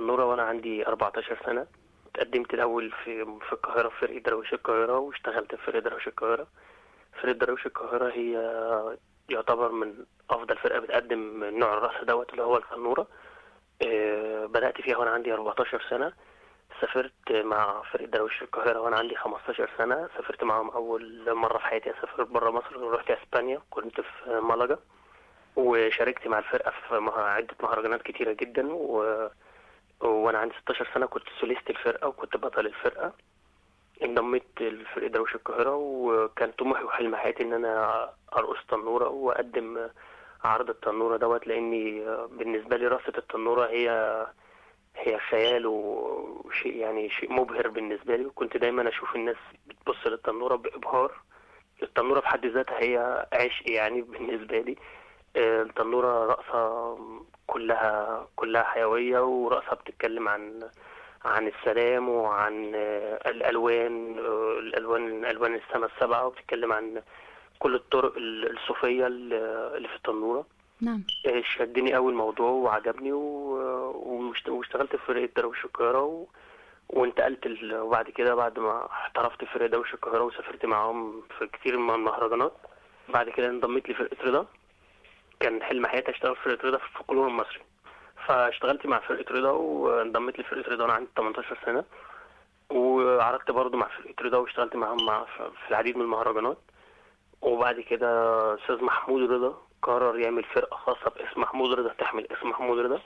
التنورة وأنا عندي 14 سنة اتقدمت الأول في في القاهرة في فرقة دراويش القاهرة واشتغلت في فرقة دراويش القاهرة فرقة دراويش القاهرة هي يعتبر من أفضل فرقة بتقدم نوع الرقص دوت اللي هو التنورة آه، بدأت فيها وأنا عندي 14 سنة سافرت مع فرقة دراويش القاهرة وأنا عندي 15 سنة سافرت معاهم أول مرة في حياتي أسافر برا مصر رحت أسبانيا كنت في مالاجا وشاركت مع الفرقة في مه- عدة مهرجانات كتيرة جدا و... وأنا عندي 16 سنة كنت سوليست الفرقة وكنت بطل الفرقة انضميت لفرقة دراويش القاهرة وكان طموحي وحلم حياتي إن أنا أرقص تنورة وأقدم عرض التنورة دوت لأني بالنسبة لي رقصة التنورة هي هي خيال وشيء يعني شيء مبهر بالنسبة لي وكنت دايما أشوف الناس بتبص للتنورة بإبهار التنورة في حد ذاتها هي عشق يعني بالنسبة لي آه، التنورة رقصة كلها كلها حيوية ورقصة بتتكلم عن عن السلام وعن آه، الألوان آه، الألوان ألوان السماء السبعة وبتتكلم عن كل الطرق ال- الصوفية اللي اللي في التنورة نعم آه، شدني أوي الموضوع وعجبني و- واشت- واشتغلت في فرقة درويش القاهرة و... وانتقلت ال... وبعد كده بعد ما احترفت في فرقة درويش القاهرة وسافرت معاهم في كتير من المهرجانات بعد كده انضميت لفرقة رضا كان حلم حياتي اشتغل في فرقة رضا في الفولكلور المصري فاشتغلت مع فرقة رضا وانضميت لفرقة رضا وانا عندي 18 سنة وعرضت برضه مع فرقة رضا واشتغلت معاهم مع في العديد من المهرجانات وبعد كده استاذ محمود رضا قرر يعمل فرقة خاصة باسم محمود رضا تحمل اسم محمود رضا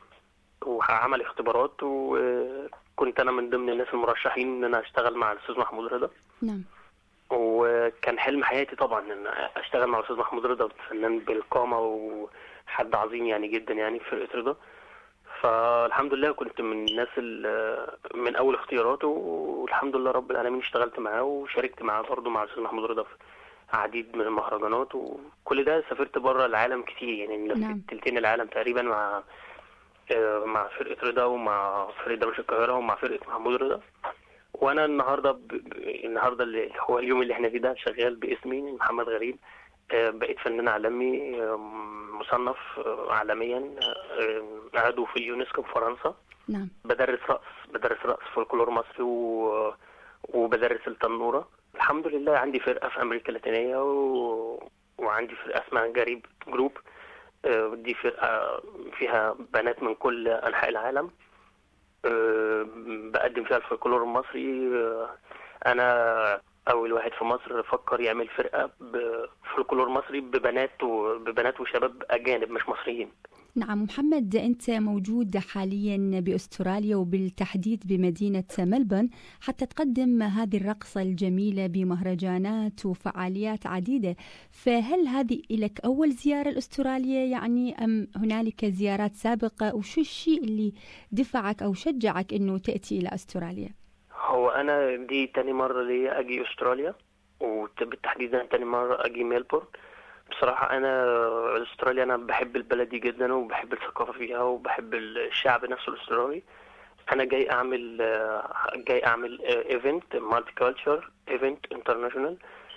وعمل اختبارات وكنت انا من ضمن الناس المرشحين ان انا اشتغل مع الاستاذ محمود رضا نعم وكان حلم حياتي طبعا ان اشتغل مع الاستاذ محمود رضا فنان بالقامه وحد عظيم يعني جدا يعني في فرقه رضا فالحمد لله كنت من الناس ال- من اول اختياراته والحمد لله رب العالمين اشتغلت معاه وشاركت معاه برضه مع الاستاذ محمود رضا في عديد من المهرجانات وكل ده سافرت بره العالم كتير يعني نعم. لفيت تلتين العالم تقريبا مع آه، مع فرقه رضا ومع فرقه درويش القاهره ومع فرقه محمود رضا وانا النهارده ب... ب... النهارده اللي هو اليوم اللي احنا فيه ده شغال باسمي محمد غريب آه، بقيت فنان عالمي آه، مصنف آه، عالميا آه، عضو في اليونسكو في فرنسا نعم بدرس رقص بدرس رقص فولكلور مصري و... وبدرس التنورة الحمد لله عندي فرقة في أمريكا اللاتينية و... وعندي فرقة اسمها جريب جروب آه، دي فرقة فيها بنات من كل أنحاء العالم آه، بقدم فيها الفولكلور المصري آه، أنا أول واحد في مصر فكر يعمل فرقة بفولكلور مصري ببنات وببنات وشباب أجانب مش مصريين نعم محمد أنت موجود حاليا بأستراليا وبالتحديد بمدينة ملبورن حتى تقدم هذه الرقصة الجميلة بمهرجانات وفعاليات عديدة فهل هذه لك أول زيارة لأستراليا يعني أم هنالك زيارات سابقة وشو الشيء اللي دفعك أو شجعك أنه تأتي إلى أستراليا هو انا دي تاني مرة ليا اجي استراليا وبالتحديد أنا تاني مرة اجي ميلبورن بصراحة انا استراليا انا بحب البلد دي جدا وبحب الثقافة فيها وبحب الشعب نفسه الاسترالي انا جاي اعمل آه، جاي اعمل ايفنت مالتي كالتشر ايفنت انترناشونال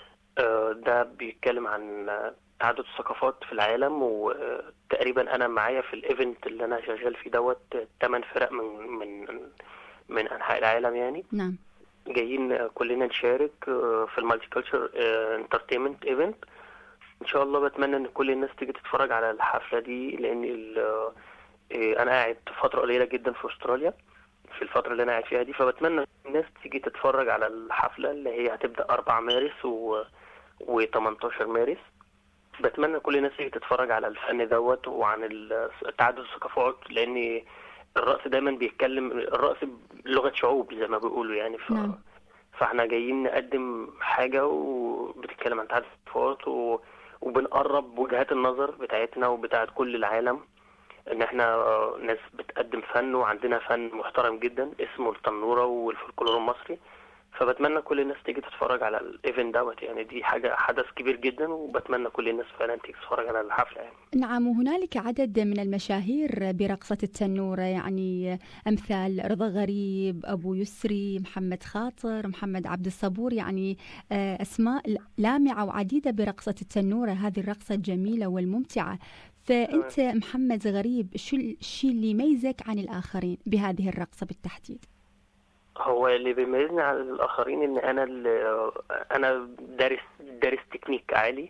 ده بيتكلم عن آه، تعدد الثقافات في العالم وتقريبا انا معايا في الايفنت اللي انا شغال فيه دوت 8 فرق من من من انحاء العالم يعني نعم جايين آه، كلنا نشارك آه، في المالتي كلتشر انترتينمنت ايفنت ان شاء الله بتمنى ان كل الناس تيجي تتفرج على الحفله دي لان ال- آه، آه، انا قاعد فتره قليله جدا في استراليا في الفتره اللي انا قاعد فيها دي فبتمنى الناس تيجي تتفرج على الحفله اللي هي هتبدا 4 مارس و و18 مارس بتمنى كل الناس تيجي تتفرج على الفن دوت وعن ال- تعدد الثقافات لان الرقص دايما بيتكلم الرقص لغه شعوب زي ما بيقولوا يعني ف... نعم. فاحنا جايين نقدم حاجه وبتتكلم عن تعدد الثقافات و... وبنقرب وجهات النظر بتاعتنا وبتاعت كل العالم ان احنا آه، ناس بتقدم فن وعندنا فن محترم جدا اسمه التنوره والفولكلور المصري فبتمنى كل الناس تيجي تتفرج على الايفنت دوت يعني دي حاجه حدث كبير جدا وبتمنى كل الناس فعلا تيجي تتفرج على الحفله يعني نعم وهنالك عدد من المشاهير برقصة التنورة يعني أمثال رضا غريب أبو يسري محمد خاطر محمد عبد الصبور يعني آه، أسماء لامعة وعديدة برقصة التنورة هذه الرقصة الجميلة والممتعة فأنت محمد غريب شو الشيء اللي يميزك عن الآخرين بهذه الرقصة بالتحديد؟ هو اللي بيميزني عن الاخرين ان انا اللي انا دارس دارس تكنيك عالي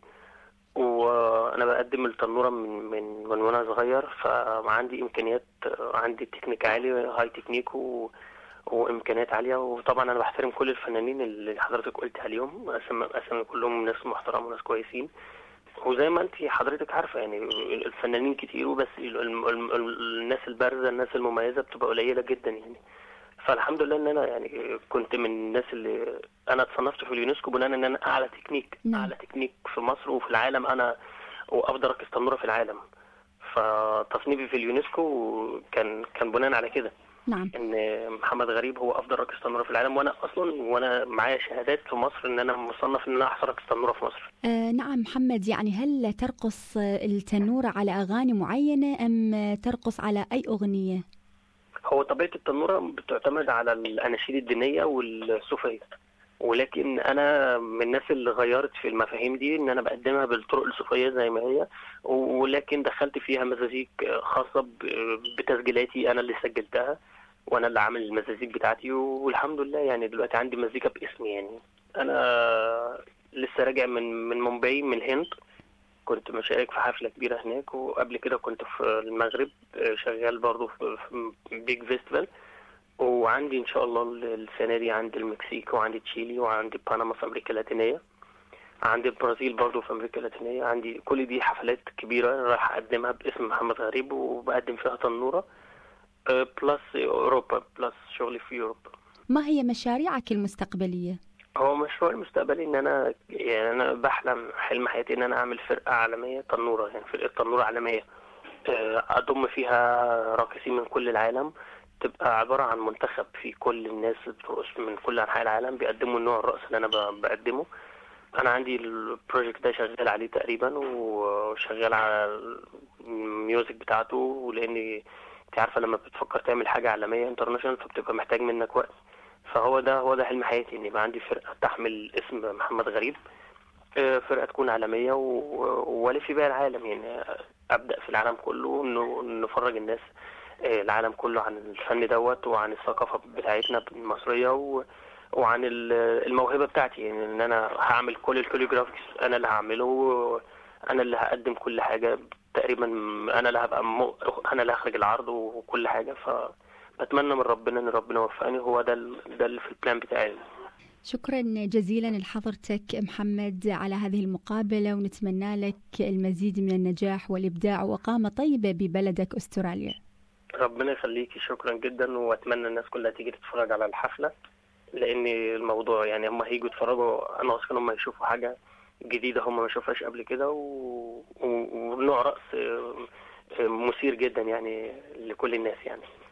وانا بقدم التنوره من من من وانا صغير فعندي امكانيات عندي تكنيك عالي هاي تكنيك و وامكانيات عاليه وطبعا انا بحترم كل الفنانين اللي حضرتك قلت عليهم اسامي اسامي كلهم ناس محترمه وناس كويسين وزي ما انت حضرتك عارفه يعني الفنانين كتير وبس ال- ال- ال- الناس البارزه الناس المميزه بتبقى قليله جدا يعني فالحمد لله ان انا يعني كنت من الناس اللي انا اتصنفت في اليونسكو بناء ان انا اعلى تكنيك نعم. اعلى تكنيك في مصر وفي العالم انا وافضل راقص تنوره في العالم فتصنيفي في اليونسكو كان كان بناء على كده نعم ان محمد غريب هو افضل راقص تنوره في العالم وانا اصلا وانا معايا شهادات في مصر ان انا مصنف ان انا احسن راقص تنوره في مصر آه نعم محمد يعني هل ترقص التنورة على أغاني معينة أم ترقص على أي أغنية؟ هو طبيعه التنوره بتعتمد على الاناشيد الدينيه والصوفيه ولكن انا من الناس اللي غيرت في المفاهيم دي ان انا بقدمها بالطرق الصوفيه زي ما هي ولكن دخلت فيها مزازيك خاصه ب- بتسجيلاتي انا اللي سجلتها وانا اللي عامل المزازيك بتاعتي والحمد لله يعني دلوقتي عندي مزيكا باسمي يعني انا لسه راجع من من مومباي من الهند كنت مشارك في حفله كبيره هناك وقبل كده كنت في المغرب شغال برضه في في بيج فيستيفال وعندي ان شاء الله السنه دي عندي المكسيك وعندي تشيلي وعندي بنما في امريكا اللاتينيه عندي البرازيل برضو في امريكا اللاتينيه عندي كل دي حفلات كبيره رايح اقدمها باسم محمد غريب وبقدم فيها تنوره آه، بلس اوروبا بلس شغلي في اوروبا ما هي مشاريعك المستقبلية؟ هو مشروع المستقبلي ان انا يعني انا بحلم حلم حياتي ان انا اعمل فرقه عالميه تنوره يعني فرقه تنوره عالميه آه، اضم فيها راقصين من كل العالم تبقى عباره عن منتخب في كل الناس بترقص من كل انحاء العالم بيقدموا النوع الرقص اللي انا ب- بقدمه انا عندي البروجكت ده شغال عليه تقريبا وشغال على الميوزك بتاعته ولاني انت عارفه لما بتفكر تعمل حاجه عالميه انترناشونال فبتبقى محتاج منك وقت فهو ده هو ده حلم حياتي ان يبقى عندي فرقه تحمل اسم محمد غريب آه، فرقه تكون عالميه و- والف بيها العالم يعني ابدا في العالم كله انه نفرج الناس آه، العالم كله عن الفن دوت وعن الثقافه بتاعتنا المصريه و... وعن ال- الموهبه بتاعتي يعني ان انا هعمل كل الكوليوجرافيكس انا اللي هعمله انا اللي هقدم كل حاجه تقريبا انا اللي هبقى م... انا اللي هخرج العرض وكل حاجه فبتمنى من ربنا ان ربنا يوفقني هو ده ال... ده اللي في البلان بتاعي شكرا جزيلا لحضرتك محمد على هذه المقابلة ونتمنى لك المزيد من النجاح والإبداع وقامة طيبة ببلدك أستراليا ربنا يخليكي شكرا جدا واتمنى الناس كلها تيجي تتفرج على الحفله لان الموضوع يعني هم هيجوا يتفرجوا انا واثق ان هم يشوفوا حاجه جديده هم ما شافوهاش قبل كده و... و... ونوع رقص آه، آه، مثير جدا يعني لكل الناس يعني